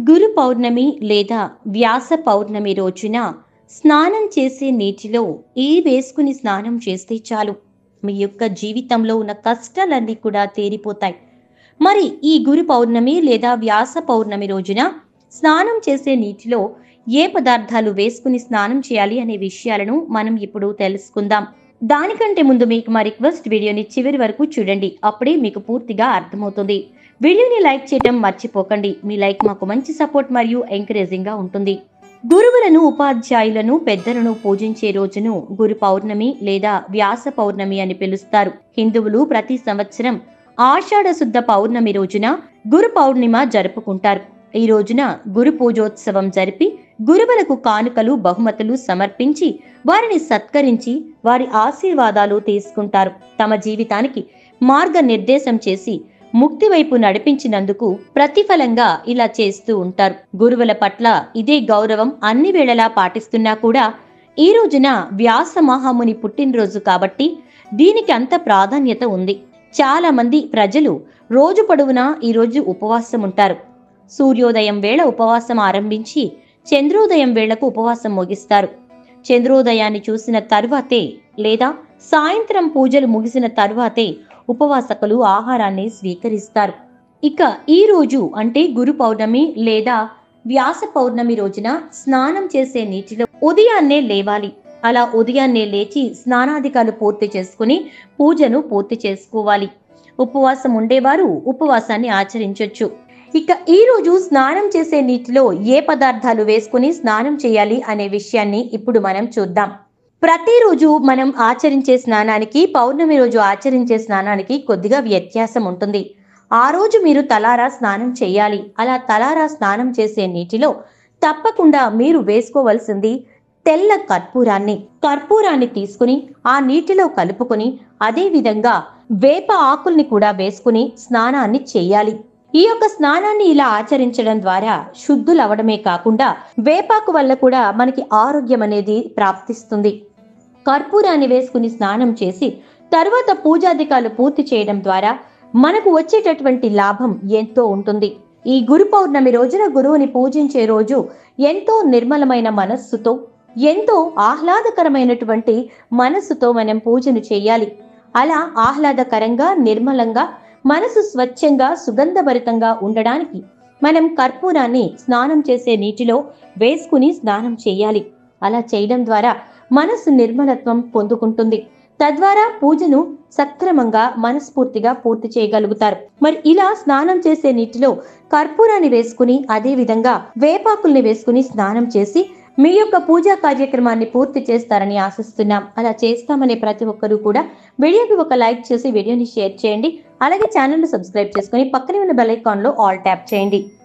గురు పౌర్ణమి లేదా వ్యాస పౌర్ణమి రోజున స్నానం చేసే నీటిలో ఈ వేసుకుని స్నానం చేస్తే చాలు మీ యొక్క జీవితంలో ఉన్న కష్టాలన్నీ కూడా తీరిపోతాయి మరి ఈ గురు పౌర్ణమి లేదా వ్యాస పౌర్ణమి రోజున స్నానం చేసే నీటిలో ఏ పదార్థాలు వేసుకుని స్నానం చేయాలి అనే విషయాలను మనం ఇప్పుడు తెలుసుకుందాం దానికంటే ముందు మీకు మా రిక్వెస్ట్ వీడియోని చివరి వరకు చూడండి అప్పుడే మీకు పూర్తిగా అర్థమవుతుంది వీడియోని లైక్ చేయడం మర్చిపోకండి మీ లైక్ మాకు మంచి సపోర్ట్ మరియు ఎంకరేజింగ్ గా ఉంటుంది గురువులను ఉపాధ్యాయులను పెద్దలను పూజించే రోజును గురు పౌర్ణమి లేదా వ్యాస పౌర్ణమి అని పిలుస్తారు హిందువులు ప్రతి సంవత్సరం ఆషాఢ శుద్ధ పౌర్ణమి రోజున గురు పౌర్ణిమ జరుపుకుంటారు ఈ రోజున గురు పూజోత్సవం జరిపి గురువులకు కానుకలు బహుమతులు సమర్పించి వారిని సత్కరించి వారి ఆశీర్వాదాలు తీసుకుంటారు తమ జీవితానికి మార్గనిర్దేశం చేసి ముక్తి వైపు నడిపించినందుకు ప్రతిఫలంగా ఇలా చేస్తూ ఉంటారు గురువుల పట్ల ఇదే గౌరవం అన్ని వేళలా పాటిస్తున్నా కూడా ఈ రోజున వ్యాస మహాముని పుట్టినరోజు కాబట్టి దీనికి అంత ప్రాధాన్యత ఉంది చాలా మంది ప్రజలు రోజు పొడవునా ఈరోజు ఉపవాసం ఉంటారు సూర్యోదయం వేళ ఉపవాసం ఆరంభించి చంద్రోదయం వేళకు ఉపవాసం ముగిస్తారు చంద్రోదయాన్ని చూసిన తరువాతే లేదా సాయంత్రం పూజలు ముగిసిన తరువాతే ఉపవాసకులు ఆహారాన్ని స్వీకరిస్తారు ఇక ఈ రోజు అంటే గురు పౌర్ణమి లేదా వ్యాస పౌర్ణమి రోజున స్నానం చేసే నీటిలో ఉదయాన్నే లేవాలి అలా ఉదయాన్నే లేచి స్నానాధికాలు పూర్తి చేసుకుని పూజను పూర్తి చేసుకోవాలి ఉపవాసం ఉండేవారు ఉపవాసాన్ని ఆచరించొచ్చు ఇక ఈ రోజు స్నానం చేసే నీటిలో ఏ పదార్థాలు వేసుకుని స్నానం చేయాలి అనే విషయాన్ని ఇప్పుడు మనం చూద్దాం ప్రతిరోజు మనం ఆచరించే స్నానానికి పౌర్ణమి రోజు ఆచరించే స్నానానికి కొద్దిగా వ్యత్యాసం ఉంటుంది ఆ రోజు మీరు తలారా స్నానం చేయాలి అలా తలారా స్నానం చేసే నీటిలో తప్పకుండా మీరు వేసుకోవలసింది తెల్ల కర్పూరాన్ని కర్పూరాన్ని తీసుకుని ఆ నీటిలో కలుపుకొని అదే విధంగా వేప ఆకుల్ని కూడా వేసుకుని స్నానాన్ని చేయాలి ఈ యొక్క స్నానాన్ని ఇలా ఆచరించడం ద్వారా శుద్ధులవడమే కాకుండా వేపాకు వల్ల కూడా మనకి ఆరోగ్యం అనేది ప్రాప్తిస్తుంది కర్పూరాన్ని వేసుకుని స్నానం చేసి తర్వాత పూజాధికాలు పూర్తి చేయడం ద్వారా మనకు వచ్చేటటువంటి లాభం ఎంతో ఉంటుంది ఈ గురు పౌర్ణమి రోజున గురువుని పూజించే రోజు ఎంతో నిర్మలమైన మనస్సుతో ఎంతో ఆహ్లాదకరమైనటువంటి మనస్సుతో మనం పూజను చేయాలి అలా ఆహ్లాదకరంగా నిర్మలంగా మనసు స్వచ్ఛంగా సుగంధభరితంగా ఉండడానికి మనం కర్పూరాన్ని స్నానం చేసే నీటిలో వేసుకుని స్నానం చేయాలి అలా చేయడం ద్వారా మనసు నిర్మలత్వం పొందుకుంటుంది తద్వారా పూజను సక్రమంగా మనస్ఫూర్తిగా పూర్తి చేయగలుగుతారు మరి ఇలా స్నానం చేసే నీటిలో కర్పూరాన్ని వేసుకుని అదే విధంగా వేపాకుల్ని వేసుకుని స్నానం చేసి మీ యొక్క పూజా కార్యక్రమాన్ని పూర్తి చేస్తారని ఆశిస్తున్నాం అలా చేస్తామనే ప్రతి ఒక్కరూ కూడా వీడియోకి ఒక లైక్ చేసి వీడియోని షేర్ చేయండి అలాగే ఛానల్ను సబ్స్క్రైబ్ చేసుకుని పక్కనే ఉన్న బెల్ ఐకాన్లో ఆల్ ట్యాప్ చేయండి